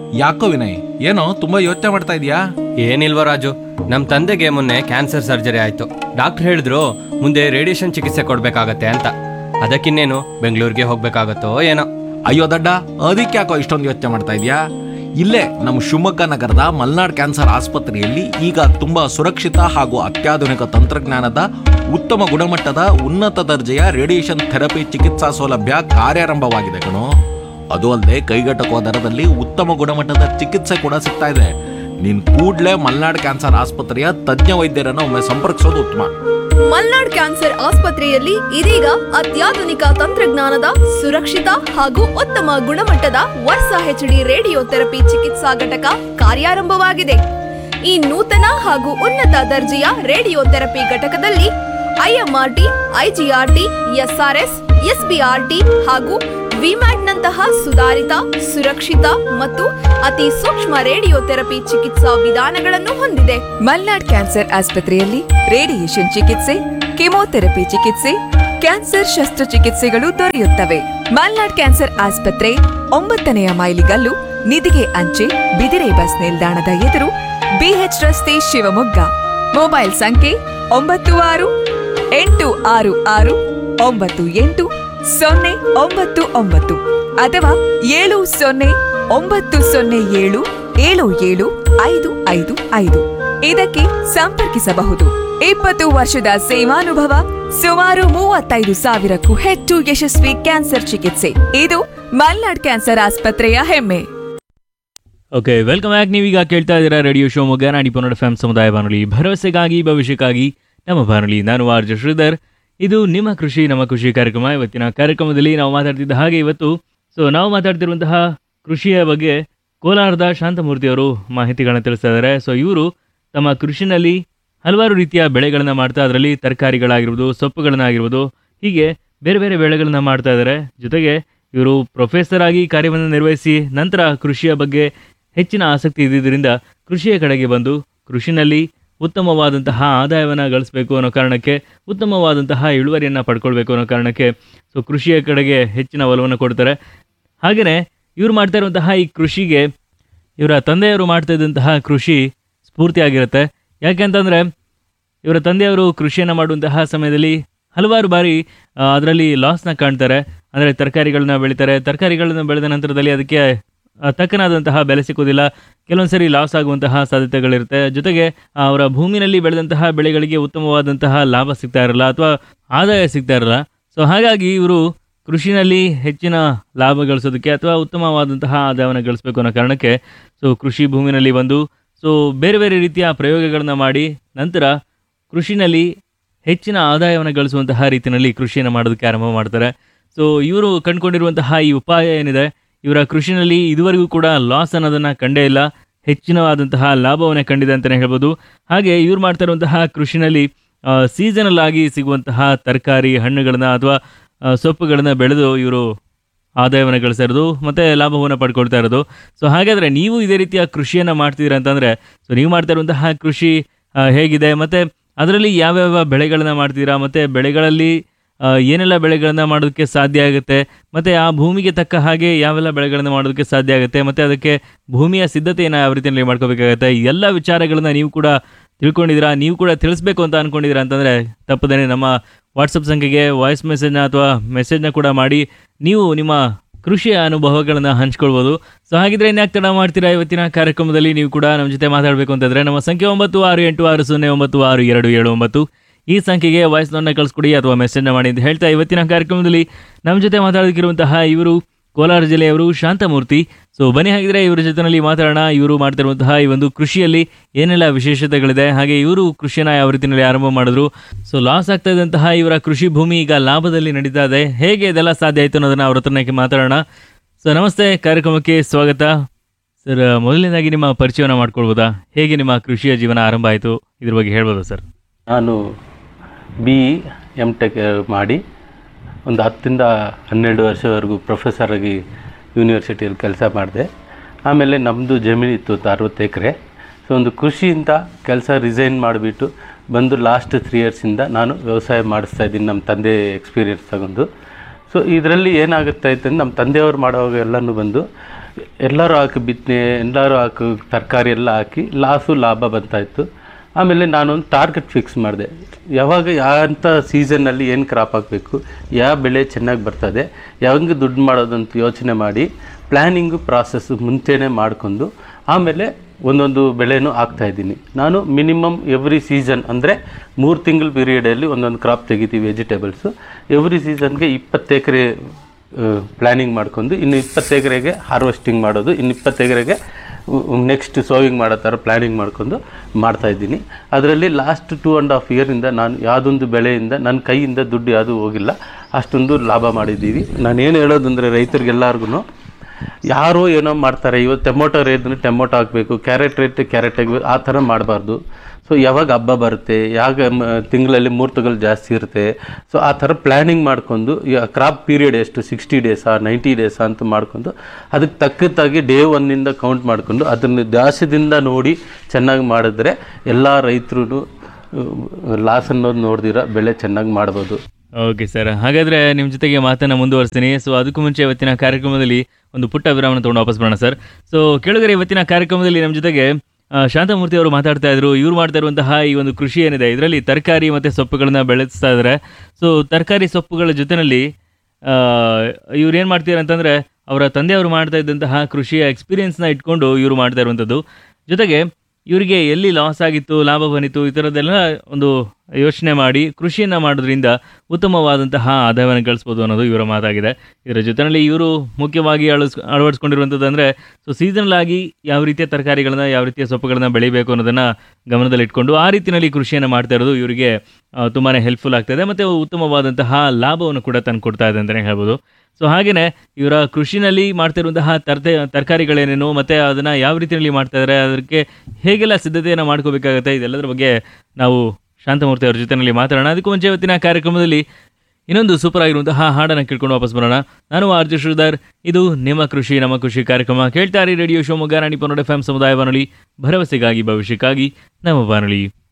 ಯಾಕೋ ವಿನಯ್ ಏನೋ ತುಂಬಾ ಯೋಚನೆ ಮಾಡ್ತಾ ಇದೀಯಾ ಏನಿಲ್ವ ರಾಜು ನಮ್ಮ ತಂದೆಗೆ ಮೊನ್ನೆ ಕ್ಯಾನ್ಸರ್ ಸರ್ಜರಿ ಆಯ್ತು ಡಾಕ್ಟರ್ ಹೇಳಿದ್ರು ಮುಂದೆ ರೇಡಿಯೇಷನ್ ಚಿಕಿತ್ಸೆ ಕೊಡ್ಬೇಕಾಗತ್ತೆ ಅಂತ ಅದಕ್ಕಿನ್ನೇನು ಬೆಂಗಳೂರಿಗೆ ಹೋಗ್ಬೇಕಾಗತ್ತೋ ಏನೋ ಅಯ್ಯೋ ದಡ್ಡ ಅದಕ್ಕೆ ಯಾಕೋ ಇಷ್ಟೊಂದು ಯೋಚನೆ ಮಾಡ್ತಾ ಇದೀಯಾ ಇಲ್ಲೇ ನಮ್ಮ ಶಿವಮೊಗ್ಗ ನಗರದ ಮಲ್ನಾಡ್ ಕ್ಯಾನ್ಸರ್ ಆಸ್ಪತ್ರೆಯಲ್ಲಿ ಈಗ ತುಂಬಾ ಸುರಕ್ಷಿತ ಹಾಗೂ ಅತ್ಯಾಧುನಿಕ ತಂತ್ರಜ್ಞಾನದ ಉತ್ತಮ ಗುಣಮಟ್ಟದ ಉನ್ನತ ದರ್ಜೆಯ ರೇಡಿಯೇಷನ್ ಥೆರಪಿ ಚಿಕಿತ್ಸಾ ಸೌಲಭ್ಯ ಕಾರ್ಯಾರಂಭವಾಗಿದೆ ಕಣೋ ಅದು ಅಲ್ಲದೆ ಕೈಗೆಟಕುವ ದರದಲ್ಲಿ ಉತ್ತಮ ಗುಣಮಟ್ಟದ ಚಿಕಿತ್ಸೆ ಕೂಡ ಸಿಗ್ತಾ ಇದೆ ನೀನ್ ಕೂಡ್ಲೇ ಮಲ್ನಾಡ್ ಕ್ಯಾನ್ಸರ್ ಆಸ್ಪತ್ರೆಯ ತಜ್ಞ ವೈದ್ಯರನ್ನು ಒಮ್ಮೆ ಸಂಪರ್ಕಿಸೋದು ಉತ್ತಮ ಮಲ್ನಾಡ್ ಕ್ಯಾನ್ಸರ್ ಆಸ್ಪತ್ರೆಯಲ್ಲಿ ಇದೀಗ ಅತ್ಯಾಧುನಿಕ ತಂತ್ರಜ್ಞಾನದ ಸುರಕ್ಷಿತ ಹಾಗೂ ಉತ್ತಮ ಗುಣಮಟ್ಟದ ವರ್ಷ ಹೆಚ್ಡಿ ರೇಡಿಯೋ ಥೆರಪಿ ಚಿಕಿತ್ಸಾ ಘಟಕ ಕಾರ್ಯಾರಂಭವಾಗಿದೆ ಈ ನೂತನ ಹಾಗೂ ಉನ್ನತ ದರ್ಜೆಯ ರೇಡಿಯೋ ಥೆರಪಿ ಘಟಕದಲ್ಲಿ ಐಎಂಆರ್ಟಿ ಐಜಿಆರ್ಟಿ ಎಸ್ಆರ್ಎಸ್ ಎಸ್ಬಿಆರ್ಟಿ ಹಾಗೂ ವಿಮ್ಯಾಟ್ನಂತಹ ಸುಧಾರಿತ ಸುರಕ್ಷಿತ ಮತ್ತು ಅತಿ ಸೂಕ್ಷ್ಮ ರೇಡಿಯೋ ಥೆರಪಿ ಚಿಕಿತ್ಸಾ ವಿಧಾನಗಳನ್ನು ಹೊಂದಿದೆ ಮಲ್ನಾಡ್ ಕ್ಯಾನ್ಸರ್ ಆಸ್ಪತ್ರೆಯಲ್ಲಿ ರೇಡಿಯೇಷನ್ ಚಿಕಿತ್ಸೆ ಕೆಮೊಥೆರಪಿ ಚಿಕಿತ್ಸೆ ಕ್ಯಾನ್ಸರ್ ಶಸ್ತ್ರಚಿಕಿತ್ಸೆಗಳು ದೊರೆಯುತ್ತವೆ ಮಲ್ನಾಡ್ ಕ್ಯಾನ್ಸರ್ ಆಸ್ಪತ್ರೆ ಒಂಬತ್ತನೆಯ ಮೈಲಿಗಲ್ಲು ನಿಧಿಗೆ ಅಂಚೆ ಬಿದಿರೆ ಬಸ್ ನಿಲ್ದಾಣದ ಎದುರು ಬಿಎಚ್ ರಸ್ತೆ ಶಿವಮೊಗ್ಗ ಮೊಬೈಲ್ ಸಂಖ್ಯೆ ಒಂಬತ್ತು ಆರು ಎಂಟು ಆರು ಆರು ಒಂಬತ್ತು ಎಂಟು ಸೊನ್ನೆ ಒಂಬತ್ತು ಒಂಬತ್ತು ಅಥವಾ ಏಳು ಸೊನ್ನೆ ಒಂಬತ್ತು ಸೊನ್ನೆ ಏಳು ಏಳು ಏಳು ಐದು ಐದು ಐದು ಇದಕ್ಕೆ ಸಂಪರ್ಕಿಸಬಹುದು ಇಪ್ಪತ್ತು ವರ್ಷದ ಸೇವಾನುಭವ ಸುಮಾರು ಮೂವತ್ತೈದು ಸಾವಿರಕ್ಕೂ ಹೆಚ್ಚು ಯಶಸ್ವಿ ಕ್ಯಾನ್ಸರ್ ಚಿಕಿತ್ಸೆ ಇದು ಮಲ್ನಾಡ್ ಕ್ಯಾನ್ಸರ್ ಆಸ್ಪತ್ರೆಯ ಹೆಮ್ಮೆ ಓಕೆ ವೆಲ್ಕಮ್ ಬ್ಯಾಕ್ ನೀವೀಗ ಕೇಳ್ತಾ ಇದ್ದೀರಾ ರೇಡಿಯೋ ಶಿವಮೊಗ್ಗ ನಾಡಿ ಪನ್ನಡ ಫ್ಯಾಮ್ ಸಮುದಾಯ ಬಾನುಲಿ ಭರವಸೆಗಾಗಿ ಭವಿಷ್ಯಕ್ಕಾಗಿ ನಮ್ಮ ಬಾನುಲಿ ನಾನು ಆರ್ಜ ಶ್ರೀಧರ್ ಇದು ನಿಮ್ಮ ಕೃಷಿ ನಮ್ಮ ಕೃಷಿ ಕಾರ್ಯಕ್ರಮ ಇವತ್ತಿನ ಕಾರ್ಯಕ್ರಮದಲ್ಲಿ ನಾವು ಮಾತಾಡ್ತಿದ್ದ ಹಾಗೆ ಇವತ್ತು ಸೊ ನಾವು ಮಾತಾಡ್ತಿರುವಂತಹ ಕೃಷಿಯ ಬಗ್ಗೆ ಕೋಲಾರದ ಶಾಂತಮೂರ್ತಿ ಅವರು ಮಾಹಿತಿಗಳನ್ನ ತಿಳಿಸ್ತಾ ಇದ್ದಾರೆ ಸೊ ಇವರು ತಮ್ಮ ಕೃಷಿನಲ್ಲಿ ಹಲವಾರು ರೀತಿಯ ಬೆಳೆಗಳನ್ನ ಮಾಡ್ತಾ ಅದರಲ್ಲಿ ತರಕಾರಿಗಳಾಗಿರ್ಬೋದು ಸೊಪ್ಪುಗಳನ್ನಾಗಿರ್ಬೋದು ಹೀಗೆ ಬೇರೆ ಬೇರೆ ಬೆಳೆಗಳನ್ನ ಮಾಡ್ತಾ ಇದ್ದಾರೆ ಜೊತೆಗೆ ಇವರು ಪ್ರೊಫೆಸರ್ ಆಗಿ ಕಾರ್ಯವನ್ನು ನಿರ್ವಹಿಸಿ ನಂತರ ಕೃಷಿಯ ಬಗ್ಗೆ ಹೆಚ್ಚಿನ ಆಸಕ್ತಿ ಇದ್ದಿದ್ದರಿಂದ ಕೃಷಿಯ ಕಡೆಗೆ ಬಂದು ಕೃಷಿನಲ್ಲಿ ಉತ್ತಮವಾದಂತಹ ಆದಾಯವನ್ನು ಗಳಿಸಬೇಕು ಅನ್ನೋ ಕಾರಣಕ್ಕೆ ಉತ್ತಮವಾದಂತಹ ಇಳುವರಿಯನ್ನು ಪಡ್ಕೊಳ್ಬೇಕು ಅನ್ನೋ ಕಾರಣಕ್ಕೆ ಸೊ ಕೃಷಿಯ ಕಡೆಗೆ ಹೆಚ್ಚಿನ ಒಲವನ್ನು ಕೊಡ್ತಾರೆ ಹಾಗೆಯೇ ಇವ್ರು ಮಾಡ್ತಾ ಇರುವಂತಹ ಈ ಕೃಷಿಗೆ ಇವರ ತಂದೆಯವರು ಮಾಡ್ತಾ ಇದ್ದಂತಹ ಕೃಷಿ ಸ್ಫೂರ್ತಿಯಾಗಿರುತ್ತೆ ಯಾಕೆಂತಂದರೆ ಇವರ ತಂದೆಯವರು ಕೃಷಿಯನ್ನು ಮಾಡುವಂತಹ ಸಮಯದಲ್ಲಿ ಹಲವಾರು ಬಾರಿ ಅದರಲ್ಲಿ ಲಾಸ್ನ ಕಾಣ್ತಾರೆ ಅಂದರೆ ತರಕಾರಿಗಳನ್ನ ಬೆಳೀತಾರೆ ತರಕಾರಿಗಳನ್ನ ಬೆಳೆದ ನಂತರದಲ್ಲಿ ಅದಕ್ಕೆ ಆ, ತಕ್ಕನಾದಂತಹ ಬೆಲೆ ಸಿಗೋದಿಲ್ಲ ಕೆಲವೊಂದು ಸರಿ ಲಾಸ್ ಆಗುವಂತಹ ಸಾಧ್ಯತೆಗಳಿರುತ್ತೆ ಜೊತೆಗೆ ಅವರ ಭೂಮಿನಲ್ಲಿ ಬೆಳೆದಂತಹ ಬೆಳೆಗಳಿಗೆ ಉತ್ತಮವಾದಂತಹ ಲಾಭ ಸಿಗ್ತಾ ಇರಲ್ಲ ಅಥವಾ ಆದಾಯ ಸಿಗ್ತಾ ಇರಲ್ಲ ಸೊ ಹಾಗಾಗಿ ಇವರು ಕೃಷಿನಲ್ಲಿ ಹೆಚ್ಚಿನ ಲಾಭ ಗಳಿಸೋದಕ್ಕೆ ಅಥವಾ ಉತ್ತಮವಾದಂತಹ ಆದಾಯವನ್ನು ಗಳಿಸಬೇಕು ಅನ್ನೋ ಕಾರಣಕ್ಕೆ ಸೊ ಕೃಷಿ ಭೂಮಿನಲ್ಲಿ ಬಂದು ಸೊ ಬೇರೆ ಬೇರೆ ರೀತಿಯ ಪ್ರಯೋಗಗಳನ್ನ ಮಾಡಿ ನಂತರ ಕೃಷಿನಲ್ಲಿ ಹೆಚ್ಚಿನ ಆದಾಯವನ್ನು ಗಳಿಸುವಂತಹ ರೀತಿಯಲ್ಲಿ ಕೃಷಿಯನ್ನು ಮಾಡೋದಕ್ಕೆ ಆರಂಭ ಮಾಡ್ತಾರೆ ಸೊ ಇವರು ಕಂಡುಕೊಂಡಿರುವಂತಹ ಈ ಉಪಾಯ ಏನಿದೆ ಇವರ ಕೃಷಿನಲ್ಲಿ ಇದುವರೆಗೂ ಕೂಡ ಲಾಸ್ ಅನ್ನೋದನ್ನು ಕಂಡೇ ಇಲ್ಲ ಹೆಚ್ಚಿನವಾದಂತಹ ಲಾಭವನ್ನೇ ಕಂಡಿದೆ ಅಂತಲೇ ಹೇಳ್ಬೋದು ಹಾಗೆ ಇವ್ರು ಮಾಡ್ತಾ ಇರುವಂತಹ ಕೃಷಿನಲ್ಲಿ ಸೀಸನಲ್ ಆಗಿ ಸಿಗುವಂತಹ ತರಕಾರಿ ಹಣ್ಣುಗಳನ್ನ ಅಥವಾ ಆ, ಸೊಪ್ಪುಗಳನ್ನ ಬೆಳೆದು ಇವರು ಆದಾಯವನ್ನು ಗಳಿಸ್ತಾ ಇರೋದು ಮತ್ತು ಲಾಭವನ್ನು ಪಡ್ಕೊಳ್ತಾ ಇರೋದು ಸೊ ಹಾಗಾದರೆ ನೀವು ಇದೇ ರೀತಿಯ ಕೃಷಿಯನ್ನು ಮಾಡ್ತಿದ್ದೀರಾ ಅಂತಂದರೆ ಸೊ ನೀವು ಮಾಡ್ತಾ ಇರುವಂತಹ ಕೃಷಿ ಆ, ಹೇಗಿದೆ ಮತ್ತು ಅದರಲ್ಲಿ ಯಾವ್ಯಾವ ಬೆಳೆಗಳನ್ನ ಮಾಡ್ತೀರಾ ಮತ್ತು ಬೆಳೆಗಳಲ್ಲಿ ಆ, ಏನೆಲ್ಲ ಬೆಳೆಗಳನ್ನ ಮಾಡೋದಕ್ಕೆ ಸಾಧ್ಯ ಆಗುತ್ತೆ ಮತ್ತು ಆ ಭೂಮಿಗೆ ತಕ್ಕ ಹಾಗೆ ಯಾವೆಲ್ಲ ಬೆಳೆಗಳನ್ನ ಮಾಡೋದಕ್ಕೆ ಸಾಧ್ಯ ಆಗುತ್ತೆ ಮತ್ತು ಅದಕ್ಕೆ ಭೂಮಿಯ ಸಿದ್ಧತೆಯನ್ನು ಯಾವ ರೀತಿಯಲ್ಲಿ ಮಾಡ್ಕೋಬೇಕಾಗತ್ತೆ ಈ ಎಲ್ಲ ವಿಚಾರಗಳನ್ನ ನೀವು ಕೂಡ ತಿಳ್ಕೊಂಡಿದ್ದೀರಾ ನೀವು ಕೂಡ ತಿಳಿಸ್ಬೇಕು ಅಂತ ಅನ್ಕೊಂಡಿದ್ದೀರಾ ಅಂತಂದರೆ ತಪ್ಪದೇ ನಮ್ಮ ವಾಟ್ಸಪ್ ಸಂಖ್ಯೆಗೆ ವಾಯ್ಸ್ ಮೆಸೇಜ್ನ ಅಥವಾ ಮೆಸೇಜ್ನ ಕೂಡ ಮಾಡಿ ನೀವು ನಿಮ್ಮ ಕೃಷಿಯ ಅನುಭವಗಳನ್ನು ಹಂಚ್ಕೊಳ್ಬೋದು ಸೊ ಹಾಗಿದ್ರೆ ಇನ್ಯಾಕೆ ತಡ ಮಾಡ್ತೀರಾ ಇವತ್ತಿನ ಕಾರ್ಯಕ್ರಮದಲ್ಲಿ ನೀವು ಕೂಡ ನಮ್ಮ ಜೊತೆ ಮಾತಾಡಬೇಕು ಅಂತಂದರೆ ನಮ್ಮ ಸಂಖ್ಯೆ ಒಂಬತ್ತು ಆರು ಎಂಟು ಆರು ಸೊನ್ನೆ ಒಂಬತ್ತು ಆರು ಎರಡು ಏಳು ಒಂಬತ್ತು ಈ ಸಂಖ್ಯೆಗೆ ವಾಯ್ಸ್ ನೋಟ್ನ ಕಳಿಸ್ಕೊಡಿ ಅಥವಾ ಮೆಸೇಜ್ನ ಮಾಡಿ ಅಂತ ಹೇಳ್ತಾ ಇವತ್ತಿನ ಕಾರ್ಯಕ್ರಮದಲ್ಲಿ ನಮ್ಮ ಜೊತೆ ಮಾತಾಡೋದಕ್ಕಿರುವಂತಹ ಇವರು ಕೋಲಾರ ಜಿಲ್ಲೆಯವರು ಶಾಂತಮೂರ್ತಿ ಸೊ ಬನ್ನಿ ಹಾಗಿದ್ರೆ ಇವರ ಜೊತೆನಲ್ಲಿ ಮಾತಾಡೋಣ ಇವರು ಮಾಡ್ತಿರುವಂತಹ ಈ ಒಂದು ಕೃಷಿಯಲ್ಲಿ ಏನೆಲ್ಲ ವಿಶೇಷತೆಗಳಿದೆ ಹಾಗೆ ಇವರು ಕೃಷಿನ ಯಾವ ರೀತಿಯಲ್ಲಿ ಆರಂಭ ಮಾಡಿದ್ರು ಸೊ ಲಾಸ್ ಆಗ್ತಾ ಇದ್ದಂತಹ ಇವರ ಕೃಷಿ ಭೂಮಿ ಈಗ ಲಾಭದಲ್ಲಿ ನಡೀತಾ ಇದೆ ಹೇಗೆ ಇದೆಲ್ಲ ಸಾಧ್ಯ ಆಯಿತು ಅನ್ನೋದನ್ನ ಅವ್ರ ಹತ್ರನೇ ಮಾತಾಡೋಣ ಸೊ ನಮಸ್ತೆ ಕಾರ್ಯಕ್ರಮಕ್ಕೆ ಸ್ವಾಗತ ಸರ್ ಮೊದಲನೇದಾಗಿ ನಿಮ್ಮ ಪರಿಚಯನ ಮಾಡ್ಕೊಳ್ಬೋದಾ ಹೇಗೆ ನಿಮ್ಮ ಕೃಷಿಯ ಜೀವನ ಆರಂಭ ಆಯಿತು ಇದ್ರ ಬಗ್ಗೆ ಹೇಳ್ಬೋದಾ ಸರ್ ನಾನು ಬಿ ಇ ಎಮ್ ಟೆಕ್ ಮಾಡಿ ಒಂದು ಹತ್ತರಿಂದ ಹನ್ನೆರಡು ವರ್ಷವರೆಗೂ ಪ್ರೊಫೆಸರ್ ಆಗಿ ಯೂನಿವರ್ಸಿಟಿಯಲ್ಲಿ ಕೆಲಸ ಮಾಡಿದೆ ಆಮೇಲೆ ನಮ್ಮದು ಜಮೀನಿತ್ತು ಒಂದು ಅರವತ್ತು ಎಕರೆ ಸೊ ಒಂದು ಕೃಷಿಯಿಂದ ಕೆಲಸ ರಿಸೈನ್ ಮಾಡಿಬಿಟ್ಟು ಬಂದು ಲಾಸ್ಟ್ ತ್ರೀ ಇಯರ್ಸಿಂದ ನಾನು ವ್ಯವಸಾಯ ಮಾಡಿಸ್ತಾ ಇದ್ದೀನಿ ನಮ್ಮ ತಂದೆ ಎಕ್ಸ್ಪೀರಿಯನ್ಸ್ ತಗೊಂಡು ಸೊ ಇದರಲ್ಲಿ ಏನಾಗುತ್ತೆ ಅಂತಂದ್ರೆ ನಮ್ಮ ತಂದೆಯವರು ಮಾಡುವಾಗ ಎಲ್ಲನೂ ಬಂದು ಎಲ್ಲರೂ ಹಾಕಿ ಬಿತ್ತನೆ ಎಲ್ಲರೂ ಹಾಕಿ ತರಕಾರಿ ಎಲ್ಲ ಹಾಕಿ ಲಾಸು ಲಾಭ ಬಂತಾಯಿತ್ತು ಆಮೇಲೆ ನಾನೊಂದು ಟಾರ್ಗೆಟ್ ಫಿಕ್ಸ್ ಮಾಡಿದೆ ಯಾವಾಗ ಯಾಂಥ ಸೀಸನ್ನಲ್ಲಿ ಏನು ಕ್ರಾಪ್ ಹಾಕಬೇಕು ಯಾವ ಬೆಳೆ ಚೆನ್ನಾಗಿ ಬರ್ತದೆ ಯಾವಂಗೆ ದುಡ್ಡು ಮಾಡೋದಂತ ಯೋಚನೆ ಮಾಡಿ ಪ್ಲ್ಯಾನಿಂಗು ಪ್ರಾಸೆಸ್ ಮುಂಚೆನೇ ಮಾಡಿಕೊಂಡು ಆಮೇಲೆ ಒಂದೊಂದು ಬೆಳೆನೂ ಹಾಕ್ತಾಯಿದ್ದೀನಿ ನಾನು ಮಿನಿಮಮ್ ಎವ್ರಿ ಸೀಸನ್ ಅಂದರೆ ಮೂರು ತಿಂಗಳ ಪೀರಿಯಡಲ್ಲಿ ಒಂದೊಂದು ಕ್ರಾಪ್ ತೆಗಿತೀವಿ ವೆಜಿಟೇಬಲ್ಸು ಎವ್ರಿ ಸೀಸನ್ಗೆ ಇಪ್ಪತ್ತು ಎಕರೆ ಪ್ಲ್ಯಾನಿಂಗ್ ಮಾಡ್ಕೊಂಡು ಇನ್ನು ಇಪ್ಪತ್ತು ಎಕರೆಗೆ ಹಾರ್ವೆಸ್ಟಿಂಗ್ ಮಾಡೋದು ಇನ್ನು ಇಪ್ಪತ್ತು ಎಕರೆಗೆ ನೆಕ್ಸ್ಟ್ ಸೋವಿಂಗ್ ಮಾಡೋ ಥರ ಪ್ಲ್ಯಾನಿಂಗ್ ಮಾಡ್ಕೊಂಡು ಮಾಡ್ತಾಯಿದ್ದೀನಿ ಅದರಲ್ಲಿ ಲಾಸ್ಟ್ ಟೂ ಆ್ಯಂಡ್ ಹಾಫ್ ಇಯರಿಂದ ನಾನು ಯಾವುದೊಂದು ಬೆಳೆಯಿಂದ ನನ್ನ ಕೈಯಿಂದ ದುಡ್ಡು ಯಾವುದೂ ಹೋಗಿಲ್ಲ ಅಷ್ಟೊಂದು ಲಾಭ ಮಾಡಿದ್ದೀವಿ ನಾನು ಏನು ಹೇಳೋದಂದರೆ ರೈತರಿಗೆಲ್ಲರಿಗೂ ಯಾರೋ ಏನೋ ಮಾಡ್ತಾರೆ ಇವತ್ತು ಟೊಮೊಟೊ ರೇಟ್ ಟೊಮೊಟೊ ಹಾಕಬೇಕು ಕ್ಯಾರೆಟ್ ರೇಟ್ ಕ್ಯಾರೆಟ್ ಹಾಕಬೇಕು ಆ ಥರ ಮಾಡಬಾರ್ದು ಸೊ ಯಾವಾಗ ಹಬ್ಬ ಬರುತ್ತೆ ಯಾವಾಗ ತಿಂಗಳಲ್ಲಿ ಮುಹೂರ್ತಗಳು ಜಾಸ್ತಿ ಇರುತ್ತೆ ಸೊ ಆ ಥರ ಪ್ಲ್ಯಾನಿಂಗ್ ಮಾಡ್ಕೊಂಡು ಕ್ರಾಪ್ ಪೀರಿಯಡ್ ಎಷ್ಟು ಸಿಕ್ಸ್ಟಿ ಡೇಸಾ ನೈಂಟಿ ಡೇಸಾ ಅಂತ ಮಾಡ್ಕೊಂಡು ಅದಕ್ಕೆ ತಕ್ಕದ್ದಾಗಿ ಡೇ ಒನ್ನಿಂದ ಕೌಂಟ್ ಮಾಡಿಕೊಂಡು ಅದನ್ನು ದಾಸ್ಯದಿಂದ ನೋಡಿ ಚೆನ್ನಾಗಿ ಮಾಡಿದ್ರೆ ಎಲ್ಲ ರೈತರು ಲಾಸ್ ಅನ್ನೋದು ನೋಡ್ದಿರ ಬೆಳೆ ಚೆನ್ನಾಗಿ ಮಾಡ್ಬೋದು ಓಕೆ ಸರ್ ಹಾಗಾದ್ರೆ ನಿಮ್ಮ ಜೊತೆಗೆ ಮಾತನ್ನ ಮುಂದುವರಿಸ್ತೀನಿ ಸೊ ಅದಕ್ಕೂ ಮುಂಚೆ ಇವತ್ತಿನ ಕಾರ್ಯಕ್ರಮದಲ್ಲಿ ಒಂದು ಪುಟ್ಟ ವಿರಾಮ ತಗೊಂಡು ವಾಪಸ್ ಬರೋಣ ಸರ್ ಸೊ ಕೆಳಗರೆ ಇವತ್ತಿನ ಕಾರ್ಯಕ್ರಮದಲ್ಲಿ ನಮ್ಮ ಜೊತೆಗೆ ಆ, ಶಾಂತಮೂರ್ತಿ ಅವರು ಮಾತಾಡ್ತಾ ಇದ್ರು ಇವ್ರು ಮಾಡ್ತಾ ಇರುವಂತಹ ಈ ಒಂದು ಕೃಷಿ ಏನಿದೆ ಇದರಲ್ಲಿ ತರಕಾರಿ ಮತ್ತೆ ಸೊಪ್ಪುಗಳನ್ನ ಬೆಳೆಸ್ತಾ ಇದ್ದಾರೆ ಸೊ ತರಕಾರಿ ಸೊಪ್ಪುಗಳ ಜೊತೆನಲ್ಲಿ ಇವ್ರು ಏನು ಮಾಡ್ತಾರೆ ಅಂತಂದ್ರೆ ಅವರ ತಂದೆಯವರು ಮಾಡ್ತಾ ಇದ್ದಂತಹ ಕೃಷಿಯ ಎಕ್ಸ್ಪೀರಿಯನ್ಸ್ನ ಇಟ್ಕೊಂಡು ಇವರು ಮಾಡ್ತಾ ಇರುವಂಥದ್ದು ಜೊತೆಗೆ ಇವರಿಗೆ ಎಲ್ಲಿ ಲಾಸ್ ಆಗಿತ್ತು ಲಾಭ ಬಂದಿತ್ತು ಈ ಥರದ್ದೆಲ್ಲ ಒಂದು ಯೋಚನೆ ಮಾಡಿ ಕೃಷಿಯನ್ನು ಮಾಡೋದ್ರಿಂದ ಉತ್ತಮವಾದಂತಹ ಆದಾಯವನ್ನು ಗಳಿಸ್ಬೋದು ಅನ್ನೋದು ಇವರ ಮಾತಾಗಿದೆ ಇದರ ಜೊತೆಯಲ್ಲಿ ಇವರು ಮುಖ್ಯವಾಗಿ ಅಳಸ್ ಅಳವಡಿಸ್ಕೊಂಡಿರುವಂಥದ್ದು ಅಂದರೆ ಸೊ ಸೀಸನಲ್ ಆಗಿ ಯಾವ ರೀತಿಯ ತರಕಾರಿಗಳನ್ನ ಯಾವ ರೀತಿಯ ಸೊಪ್ಪುಗಳನ್ನ ಬೆಳಿಬೇಕು ಅನ್ನೋದನ್ನು ಗಮನದಲ್ಲಿಟ್ಕೊಂಡು ಆ ರೀತಿಯಲ್ಲಿ ಕೃಷಿಯನ್ನು ಮಾಡ್ತಾ ಇರೋದು ಇವರಿಗೆ ತುಂಬಾ ಹೆಲ್ಪ್ಫುಲ್ ಆಗ್ತದೆ ಮತ್ತು ಉತ್ತಮವಾದಂತಹ ಲಾಭವನ್ನು ಕೂಡ ತಂದು ಕೊಡ್ತಾ ಇದೆ ಅಂತಲೇ ಹೇಳ್ಬೋದು ಸೊ ಹಾಗೆಯೇ ಇವರ ಕೃಷಿನಲ್ಲಿ ಮಾಡ್ತಿರುವಂತಹ ತರತೆ ತರಕಾರಿಗಳೇನೇನು ಮತ್ತು ಅದನ್ನು ಯಾವ ರೀತಿಯಲ್ಲಿ ಮಾಡ್ತಾ ಇದ್ದಾರೆ ಅದಕ್ಕೆ ಹೇಗೆಲ್ಲ ಸಿದ್ಧತೆಯನ್ನು ಮಾಡ್ಕೋಬೇಕಾಗತ್ತೆ ಇದೆಲ್ಲದರ ಬಗ್ಗೆ ನಾವು ಶಾಂತಮೂರ್ತಿ ಅವ್ರ ಜೊತೆಯಲ್ಲಿ ಮಾತಾಡೋಣ ಅದಕ್ಕೂ ಮುಂಚೆ ಇವತ್ತಿನ ಕಾರ್ಯಕ್ರಮದಲ್ಲಿ ಇನ್ನೊಂದು ಸೂಪರ್ ಆಗಿರುವಂತಹ ಹಾಡನ್ನು ಕೇಳ್ಕೊಂಡು ವಾಪಸ್ ಬರೋಣ ನಾನು ಆರ್ಜಿ ಶ್ರೀಧರ್ ಇದು ನಿಮ್ಮ ಕೃಷಿ ನಮ್ಮ ಕೃಷಿ ಕಾರ್ಯಕ್ರಮ ಕೇಳ್ತಾರೆ ರೇಡಿಯೋ ಶಿವಮೊಗ್ಗ ರಾಣಿ ಪನ್ನಡ ಎಫ್ ಎಂ ಸಮುದಾಯ ಬಾನುಲಿ ಭರವಸೆಗಾಗಿ ಭವಿಷ್ಯಕ್ಕಾಗಿ ನಮ್ಮ ಬಾನುಲಿ